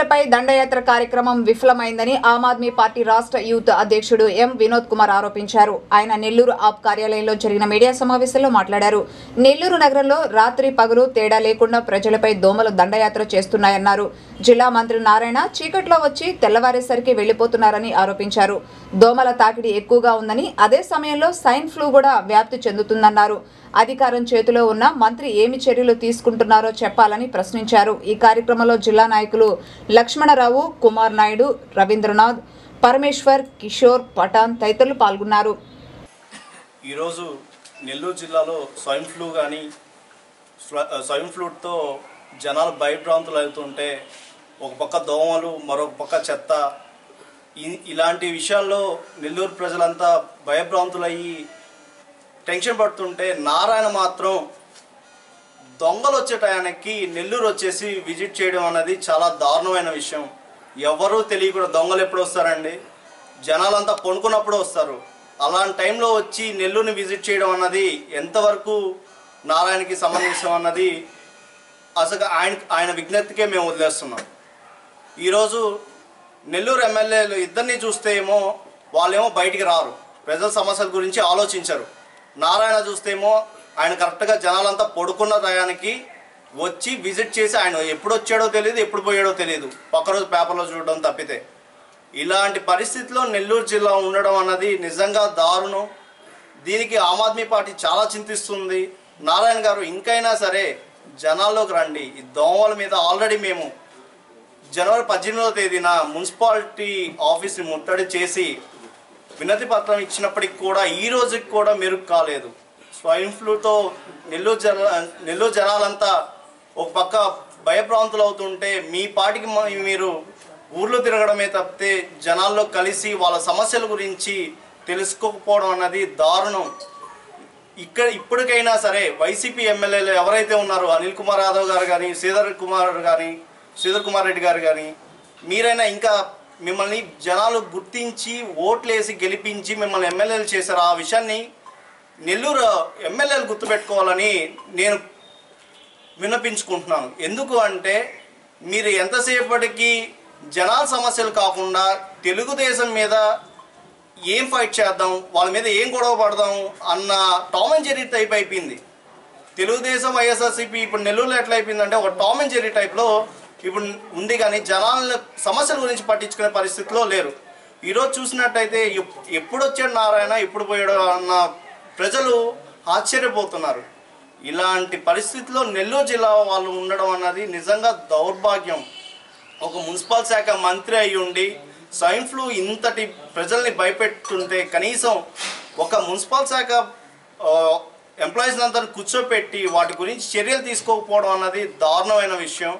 ప్రజలపై దండయాత్ర కార్యక్రమం విఫలమైందని ఆమ్ ఆద్మీ పార్టీ రాష్ట్ర యూత్ అధ్యక్షుడు ఎం వినోద్ కుమార్ ఆరోపించారు ఆయన నెల్లూరు ఆప్ కార్యాలయంలో జరిగిన మీడియా సమావేశంలో మాట్లాడారు నెల్లూరు నగరంలో రాత్రి పగలు తేడా లేకుండా ప్రజలపై దోమలు దండయాత్ర చేస్తున్నాయన్నారు జిల్లా మంత్రి నారాయణ చీకట్లో వచ్చి తెల్లవారేసరికి వెళ్లిపోతున్నారని ఆరోపించారు దోమల తాకిడి ఎక్కువగా ఉందని అదే సమయంలో సైన్ ఫ్లూ కూడా వ్యాప్తి చెందుతుందన్నారు అధికారం చేతిలో ఉన్న మంత్రి ఏమి చర్యలు తీసుకుంటున్నారో చెప్పాలని ప్రశ్నించారు ఈ కార్యక్రమంలో జిల్లా నాయకులు లక్ష్మణరావు కుమార్ నాయుడు రవీంద్రనాథ్ పరమేశ్వర్ కిషోర్ పఠాన్ తదితరులు పాల్గొన్నారు ఈరోజు నెల్లూరు జిల్లాలో స్వైన్ ఫ్లూ కానీ స్వైన్ ఫ్లూతో జనాలు భయభ్రాంతులు అవుతుంటే ఒక పక్క దోమలు మరొక పక్క చెత్త ఇ- ఇలాంటి విషయాల్లో నెల్లూరు ప్రజలంతా భయభ్రాంతులయ్యి టెన్షన్ పడుతుంటే నారాయణ మాత్రం దొంగలు వచ్చే టయానికి నెల్లూరు వచ్చేసి విజిట్ చేయడం అనేది చాలా దారుణమైన విషయం ఎవరూ తెలియకుండా దొంగలు ఎప్పుడు వస్తారండి జనాలంతా కొనుక్కున్నప్పుడు వస్తారు అలాంటి టైంలో వచ్చి నెల్లూరుని విజిట్ చేయడం అన్నది ఎంతవరకు నారాయణకి సంబంధించడం అన్నది అసలు ఆయన ఆయన విజ్ఞప్తికే మేము వదిలేస్తున్నాం ఈరోజు నెల్లూరు ఎమ్మెల్యేలు ఇద్దరిని చూస్తే ఏమో వాళ్ళేమో బయటికి రారు ప్రజల సమస్యల గురించి ఆలోచించరు నారాయణ చూస్తే ఏమో ఆయన కరెక్ట్గా జనాలంతా పడుకున్న టయానికి వచ్చి విజిట్ చేసి ఆయన ఎప్పుడు వచ్చాడో తెలియదు ఎప్పుడు పోయాడో తెలియదు పక్క రోజు పేపర్లో చూడడం తప్పితే ఇలాంటి పరిస్థితిలో నెల్లూరు జిల్లా ఉండడం అన్నది నిజంగా దారుణం దీనికి ఆమ్ ఆద్మీ పార్టీ చాలా చింతిస్తుంది నారాయణ గారు ఇంకైనా సరే జనాల్లోకి రండి ఈ దోమల మీద ఆల్రెడీ మేము జనవరి పద్దెనిమిదవ తేదీన మున్సిపాలిటీ ఆఫీస్ని ముట్టడి చేసి వినతి పత్రం ఇచ్చినప్పటికి కూడా ఈ రోజుకి కూడా మెరుగు కాలేదు స్వైన్ ఫ్లూతో నెల్లూరు జన నెల్లూరు జనాలంతా ఒక పక్క భయభ్రాంతులు అవుతుంటే మీ పాటికి మ- మీరు ఊర్లో తిరగడమే తప్పితే జనాల్లో కలిసి వాళ్ళ సమస్యల గురించి తెలుసుకోకపోవడం అన్నది దారుణం ఇక్కడ ఇప్పటికైనా సరే వైసీపీ ఎమ్మెల్యేలు ఎవరైతే ఉన్నారో అనిల్ కుమార్ యాదవ్ గారు కానీ శ్రీధర్ కుమార్ కానీ శ్రీధర్ కుమార్ రెడ్డి గారు కానీ మీరైనా ఇంకా మిమ్మల్ని జనాలు గుర్తించి ఓట్లేసి గెలిపించి మిమ్మల్ని ఎమ్మెల్యేలు చేశారు ఆ విషయాన్ని నెల్లూరు ఎమ్మెల్యేలు గుర్తుపెట్టుకోవాలని నేను విన్నపించుకుంటున్నాను ఎందుకు అంటే మీరు ఎంతసేపటికి జనాల సమస్యలు కాకుండా తెలుగుదేశం మీద ఏం ఫైట్ చేద్దాం వాళ్ళ మీద ఏం గొడవ పడదాం అన్న టామ్ అండ్ జెర్రీ టైప్ అయిపోయింది తెలుగుదేశం వైఎస్ఆర్సీపీ ఇప్పుడు నెల్లూరులో ఎట్లా అయిపోయిందంటే ఒక టామ్ అండ్ జెర్రీ టైప్లో ఇప్పుడు ఉంది కానీ జనాల సమస్యల గురించి పట్టించుకునే పరిస్థితిలో లేరు ఈరోజు చూసినట్టయితే ఎప్- ఎప్పుడు వచ్చాడు నారాయణ ఎప్పుడు పోయాడు అన్న ప్రజలు ఆశ్చర్యపోతున్నారు ఇలాంటి పరిస్థితిలో నెల్లూరు జిల్లా వాళ్ళు ఉండడం అన్నది నిజంగా దౌర్భాగ్యం ఒక మున్సిపల్ శాఖ మంత్రి అయి ఉండి స్వైన్ ఫ్లూ ఇంతటి ప్రజల్ని భయపెట్టుంటే కనీసం ఒక మున్సిపల్ శాఖ ఎంప్లాయీస్ అంతా కూర్చోపెట్టి వాటి గురించి చర్యలు తీసుకోకపోవడం అన్నది దారుణమైన విషయం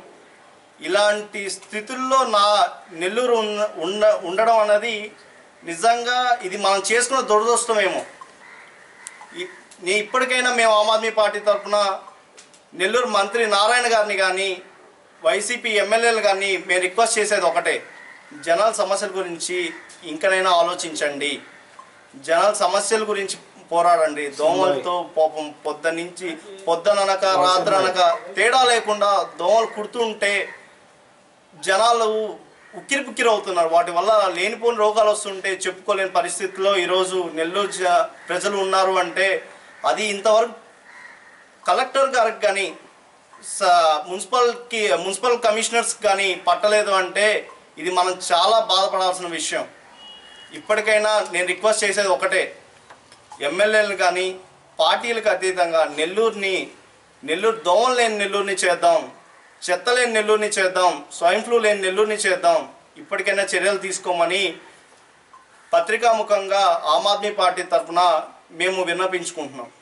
ఇలాంటి స్థితుల్లో నా నెల్లూరు ఉన్న ఉండ ఉండడం అన్నది నిజంగా ఇది మనం చేసుకున్న దురదృష్టమేమో ఈ- నే ఇప్పటికైనా మేము ఆమ్ ఆద్మీ పార్టీ తరఫున నెల్లూరు మంత్రి నారాయణ గారిని కానీ వైసీపీ ఎమ్మెల్యేలు కానీ మేము రిక్వెస్ట్ చేసేది ఒకటే జనాల సమస్యల గురించి ఇంకనైనా ఆలోచించండి జనాల సమస్యల గురించి పోరాడండి దోమలతో పాపం పొద్దు నుంచి పొద్దుననక రాత్రనక తేడా లేకుండా దోమలు కుడుతుంటే జనాలు ఉక్కిరి పుక్కిరి అవుతున్నారు వాటి వల్ల లేనిపోని రోగాలు వస్తుంటే చెప్పుకోలేని పరిస్థితిలో ఈరోజు నెల్లూరు జ- ప్రజలు ఉన్నారు అంటే అది ఇంతవరకు కలెక్టర్ గారికి కానీ మున్సిపల్కి మున్సిపల్ కమిషనర్స్ కానీ పట్టలేదు అంటే ఇది మనం చాలా బాధపడాల్సిన విషయం ఇప్పటికైనా నేను రిక్వెస్ట్ చేసేది ఒకటే ఎమ్మెల్యేలు కానీ పార్టీలకు అతీతంగా నెల్లూరుని నెల్లూరు దోమలు లేని నెల్లూరుని చేద్దాం చెత్త లేని నెల్లూరుని చేద్దాం స్వైన్ ఫ్లూ లేని నెల్లూరుని చేద్దాం ఇప్పటికైనా చర్యలు తీసుకోమని పత్రికాముఖంగా ఆమ్ ఆద్మీ పార్టీ తరఫున మేము విన్నపించుకుంటున్నాం